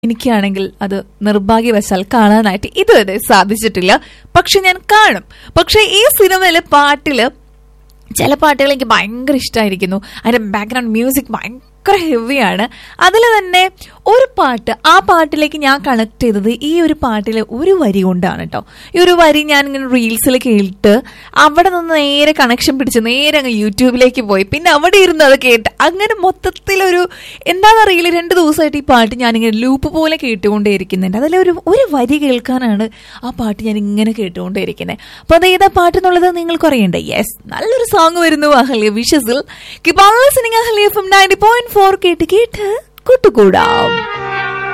എനിക്കാണെങ്കിൽ അത് നിർഭാഗ്യവശാൽ കാണാനായിട്ട് ഇതുവരെ സാധിച്ചിട്ടില്ല പക്ഷെ ഞാൻ കാണും പക്ഷെ ഈ സിനിമയിലെ പാട്ടില് ചില പാട്ടുകൾ എനിക്ക് ഭയങ്കര ഇഷ്ടമായിരിക്കുന്നു അതിന്റെ ബാക്ക്ഗ്രൗണ്ട് മ്യൂസിക് ഭയങ്കര ഹെവിയാണ് അതിൽ തന്നെ ഒരു പാട്ട് ആ പാട്ടിലേക്ക് ഞാൻ കണക്ട് ചെയ്തത് ഈ ഒരു പാട്ടിലെ ഒരു വരി കൊണ്ടാണ് കേട്ടോ ഈ ഒരു വരി ഞാൻ ഇങ്ങനെ റീൽസിൽ കേട്ട് അവിടെ നിന്ന് നേരെ കണക്ഷൻ പിടിച്ച് നേരെ അങ്ങ് യൂട്യൂബിലേക്ക് പോയി പിന്നെ അവിടെ ഇരുന്ന് അത് കേട്ട് അങ്ങനെ മൊത്തത്തിലൊരു എന്താണെന്നറിയില്ല രണ്ട് ദിവസമായിട്ട് ഈ പാട്ട് ഞാനിങ്ങനെ ലൂപ്പ് പോലെ കേട്ടുകൊണ്ടേയിരിക്കുന്നുണ്ട് അതിലെ ഒരു ഒരു വരി കേൾക്കാനാണ് ആ പാട്ട് ഞാൻ ഇങ്ങനെ കേട്ടുകൊണ്ടേയിരിക്കുന്നത് അപ്പൊ അത് ഏതാ പാട്ട് എന്നുള്ളത് നിങ്ങൾക്ക് അറിയണ്ടേ യെസ് നല്ലൊരു സോങ് വരുന്നു അഹല്യ വിഷസിൽ keep on listening Ahalya F M ninety point four കേട്ട് കേട്ട് കൂട്ടുകൂടാം